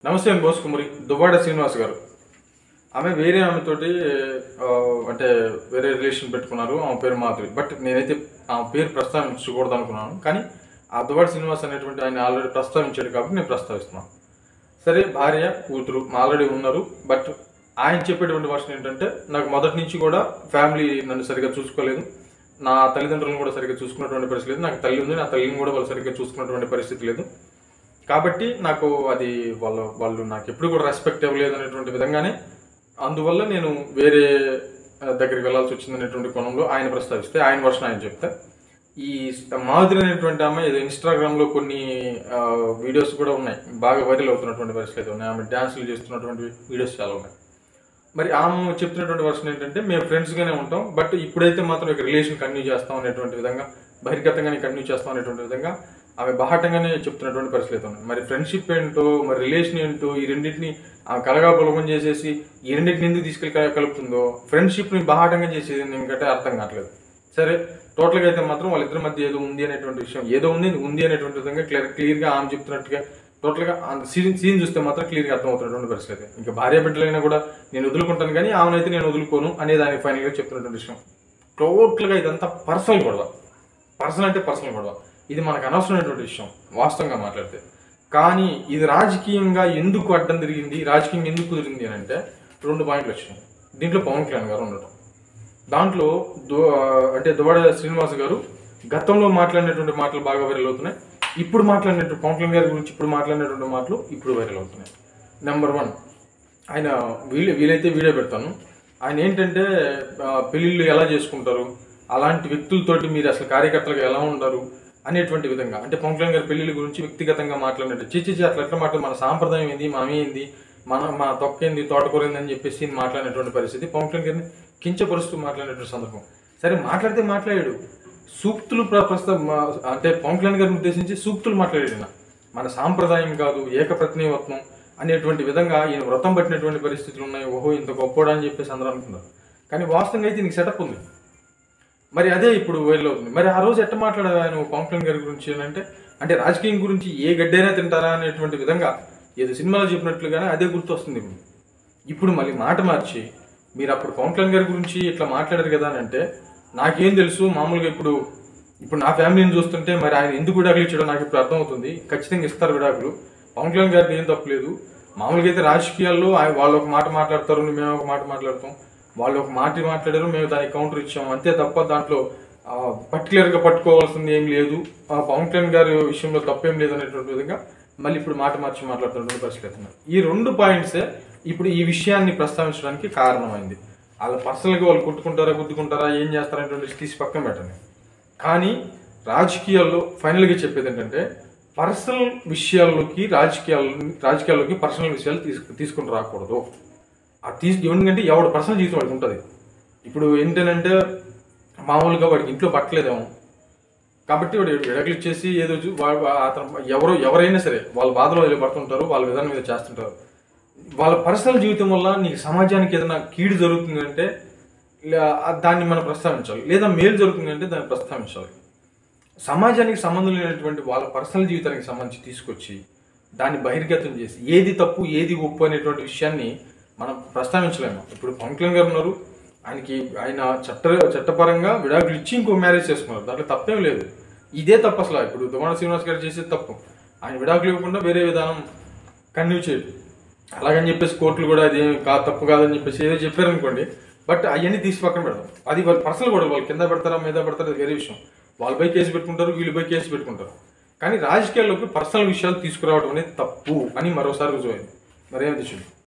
నమస్తే అండి బోస్ కుమారి దువ్వాడ శ్రీనివాస్ గారు ఆమె వేరే ఆమెతోటి ఆ, అంటే వేరే రిలేషన్ పెట్టుకున్నారు ఆమె పేరు మాధురి బట్ నేనైతే ఆమె పేరు ప్రస్తావించకూడదు అనుకున్నాను కానీ ఆ దువ్వాడ శ్రీనివాస్ అనేటువంటి ఆయన ఆల్రెడీ ప్రస్తావించాడు కాబట్టి నేను ప్రస్తావిస్తున్నాను సరే భార్య కూతురు ఆల్రెడీ ఉన్నారు బట్ ఆయన చెప్పేటువంటి వర్షన్ ఏంటంటే నాకు మొదటి నుంచి కూడా ఫ్యామిలీ నన్ను సరిగ్గా చూసుకోలేదు నా తల్లిదండ్రులను కూడా సరిగ్గా చూసుకున్నటువంటి పరిస్థితి లేదు నాకు తల్లి ఉంది నా తల్లిని కూడా వాళ్ళు సరిగ్గా చూసుకున్నటువంటి పరిస్థితి లేదు కాబట్టి నాకు అది వాళ్ళ వాళ్ళు నాకు ఎప్పుడు కూడా రెస్పెక్ట్ ఇవ్వలేదు అనేటువంటి విధంగానే అందువల్ల నేను వేరే ఆ, దగ్గరికి వెళ్ళాల్సి వచ్చింది అనేటువంటి కోణంలో ఆయన ప్రస్తావిస్తే ఆయన వర్షన్ ఆయన చెప్తే ఈ మాధురి అనేటువంటి ఆమె ఏదో ఇన్స్టాగ్రామ్ లో కొన్ని ఆ, వీడియోస్ కూడా ఉన్నాయి బాగా వైరల్ అవుతున్నటువంటి పరిస్థితి అయితే ఉన్నాయి ఆమె డ్యాన్సులు చేస్తున్నటువంటి వీడియోస్ చాలా ఉన్నాయి మరి ఆమె చెప్తున్నటువంటి వర్షన్ ఏంటంటే మేము ఫ్రెండ్స్ గానే ఉంటాం బట్ ఇప్పుడైతే మాత్రం ఇక రిలేషన్ కంటిన్యూ చేస్తాం అనేటువంటి విధంగా బహిర్గతంగానే కంటిన్యూ చేస్తాం అనేటువంటి విధంగా ఆమె బాహటంగానే చెప్తున్నటువంటి పరిస్థితి అయితే ఉన్నాయి మరి ఫ్రెండ్షిప్ ఏంటో మరి రిలేషన్ ఏంటో ఈ రెండింటిని ఆమె కలగా పొలగం చేసేసి ఈ రెండింటిని ఎందుకు తీసుకెళ్ళి కల- కలుపుతుందో ఫ్రెండ్షిప్ ని బాహటంగా చేసేది ఇంకంటే అర్థం కావట్లేదు సరే టోటల్ గా అయితే మాత్రం వాళ్ళిద్దరి మధ్య ఏదో ఉంది అనేటువంటి విషయం ఏదో ఉంది ఉంది అనేటువంటి విధంగా క్లియర్ క్లియర్ గా ఆమె చెప్తున్నట్టుగా టోటల్ గా సీన్ సీన్ చూస్తే మాత్రం క్లియర్ గా అర్థమవుతున్నటువంటి పరిస్థితి ఇంకా భార్య బిడ్డలైనా కూడా నేను వదులుకుంటాను కానీ ఆమెనైతే నేను వదులుకోను అనే దానికి ఫైనల్ గా చెప్తున్నటువంటి విషయం టోటల్ గా ఇదంతా పర్సనల్ గొడవ పర్సనల్ అంటే పర్సనల్ గొడవ ఇది మనకు అనవసరమైనటువంటి విషయం వాస్తవంగా మాట్లాడితే కానీ ఇది రాజకీయంగా ఎందుకు అడ్డం తిరిగింది రాజకీయంగా ఎందుకు కుదిరింది అని అంటే రెండు పాయింట్లు వచ్చినాయి దీంట్లో పవన్ కళ్యాణ్ గారు ఉండటం దాంట్లో దు- అంటే దువాడ శ్రీనివాస్ గారు గతంలో మాట్లాడినటువంటి మాటలు బాగా వైరల్ అవుతున్నాయి ఇప్పుడు మాట్లాడినటువంటి పవన్ కళ్యాణ్ గారి గురించి ఇప్పుడు మాట్లాడినటువంటి మాటలు ఇప్పుడు వైరల్ అవుతున్నాయి నెంబర్ వన్ ఆయన వీళ్ళు వీలైతే వీడియో పెడతాను ఆయన ఏంటంటే ఆ, పెళ్ళిళ్ళు ఎలా చేసుకుంటారు అలాంటి వ్యక్తులతోటి మీరు అసలు కార్యకర్తలుగా ఎలా ఉంటారు అనేటువంటి విధంగా అంటే పవన్ కళ్యాణ్ గారి పెళ్లిళ్ళ గురించి వ్యక్తిగతంగా మాట్లాడినట్టు చిచ్చి అట్లా ఎట్లా మాట్లాడు మన సాంప్రదాయం ఏంది మన ఏంది మన మా తొక్కేంది తోటకూరేంది అని చెప్పేసి మాట్లాడినటువంటి పరిస్థితి పవన్ కళ్యాణ్ గారిని కించపరుస్తూ మాట్లాడినటువంటి సందర్భం సరే మాట్లాడితే మాట్లాడాడు సూక్తులు ప్ర- ప్రస్తుతం మా- అంటే పవన్ కళ్యాణ్ గారిని ఉద్దేశించి సూక్తులు మాట్లాడాడు ఈయన. మన సాంప్రదాయం కాదు ఏకప్రతినివత్వం అనేటువంటి విధంగా ఈయన వ్రతం పట్టినటువంటి పరిస్థితులు ఉన్నాయి ఓహో ఇంత గొప్పోడా అని చెప్పేసి అందరూ అనుకున్నారు కానీ వాస్తవంగా అయితే నీకు సెటప్ ఉంది మరి అదే ఇప్పుడు వైరల్ అవుతుంది మరి ఆ రోజు ఎట్ట మాట్లాడారు ఆయన పవన్ కళ్యాణ్ గారి గురించి అని అంటే అంటే రాజకీయం గురించి ఏ గడ్డైనా తింటారా అనేటువంటి విధంగా ఏదో సినిమాలో చెప్పినట్లుగానే అదే గుర్తు వస్తుంది ఇప్పుడు ఇప్పుడు మళ్ళీ మాట మార్చి మీరు అప్పుడు పవన్ కళ్యాణ్ గారి గురించి ఇట్లా మాట్లాడారు కదా అని అంటే నాకేం తెలుసు మామూలుగా ఇప్పుడు ఇప్పుడు నా ఫ్యామిలీని చూస్తుంటే మరి ఆయన ఎందుకు విడాకులు ఇచ్చాడో నాకు ఇప్పుడు అర్థమవుతుంది ఖచ్చితంగా ఇస్తారు విడాకులు పవన్ కళ్యాణ్ గారికి ఏం తప్పలేదు మామూలుగా అయితే రాజకీయాల్లో ఆయన వాళ్ళు ఒక మాట మాట్లాడతారు మేము ఒక మాట మాట్లాడతాం వాళ్ళు ఒక మాట మాట్లాడారు మేము దానికి కౌంటర్ ఇచ్చాం అంతే తప్ప దాంట్లో పర్టికులర్ గా పట్టుకోవాల్సింది ఏం లేదు ఆ, పవన్ కళ్యాణ్ గారి విషయంలో తప్పేం లేదు అనేటువంటి విధంగా మళ్ళీ ఇప్పుడు మాట మార్చి మాట్లాడుతున్నటువంటి పరిస్థితి అవుతున్నారు. ఈ రెండు పాయింట్సే ఇప్పుడు ఈ విషయాన్ని ప్రస్తావించడానికి కారణమైంది వాళ్ళ పర్సనల్ గా వాళ్ళు కొట్టుకుంటారా గుద్దుకుంటారా ఏం చేస్తారనేటువంటి తీసి పక్కన పెట్టండి కానీ రాజకీయాల్లో ఫైనల్ గా చెప్పేది ఏంటంటే పర్సనల్ విషయాల్లోకి రాజకీయాల రాజకీయాల్లోకి పర్సనల్ విషయాలు తీసుకు తీసుకుని రాకూడదు అది తీసు ఎందుకంటే ఎవడు పర్సనల్ జీవితం వాడికి ఉంటుంది ఇప్పుడు ఏంటంటే మామూలుగా వాడికి ఇంట్లో పట్టలేదేమో కాబట్టి వాడు విడకలు ఇచ్చేసి ఏదో చూ- వా- వా- అతను ఎవరో ఎవరైనా సరే వాళ్ళ బాధలో వాళ్ళు పడుతుంటారు వాళ్ళ విధానం మీద చేస్తుంటారు వాళ్ళ పర్సనల్ జీవితం వల్ల నీకు సమాజానికి ఏదైనా కీడు జరుగుతుందంటే లే- ఆ దాన్ని మనం ప్రస్తావించాలి లేదా మేలు జరుగుతుందంటే దాన్ని ప్రస్తావించాలి సమాజానికి సంబంధం లేనటువంటి వాళ్ళ పర్సనల్ జీవితానికి సంబంధించి తీసుకొచ్చి దాన్ని బహిర్గతం చేసి ఏది తప్పు ఏది ఒప్పు అనేటువంటి విషయాన్ని మనం ప్రస్తావించలేము ఇప్పుడు పవన్ కళ్యాణ్ గారు ఉన్నారు ఆయనకి ఆయన చట్ట చట్టపరంగా విడాకులు ఇచ్చి ఇంకో మ్యారేజ్ చేసుకున్నారు దాంట్లో తప్పేం లేదు ఇదే తప్పు అసలు ఇప్పుడు దుమాణ శ్రీనివాస్ గారు చేసేది తప్పు ఆయన విడాకులు ఇవ్వకుండా వేరే విధానం కంటిన్యూ చేయడు అలాగని చెప్పేసి కోర్టులు కూడా అది కా తప్పు కాదని చెప్పేసి ఏదో చెప్పారనుకోండి బట్ అవన్నీ తీసి పక్కన పెడతాం అది వాళ్ళ పర్సనల్ కూడా వాళ్ళు కింద పెడతారా మీద పెడతారా అది వేరే విషయం వాళ్ళపై కేసు పెట్టుకుంటారు వీళ్ళపై కేసు పెట్టుకుంటారు కానీ రాజకీయాల్లోకి పర్సనల్ విషయాలు తీసుకురావడం అనేది తప్పు అని మరోసారి రుజువైంది మరేమిటి చూడండి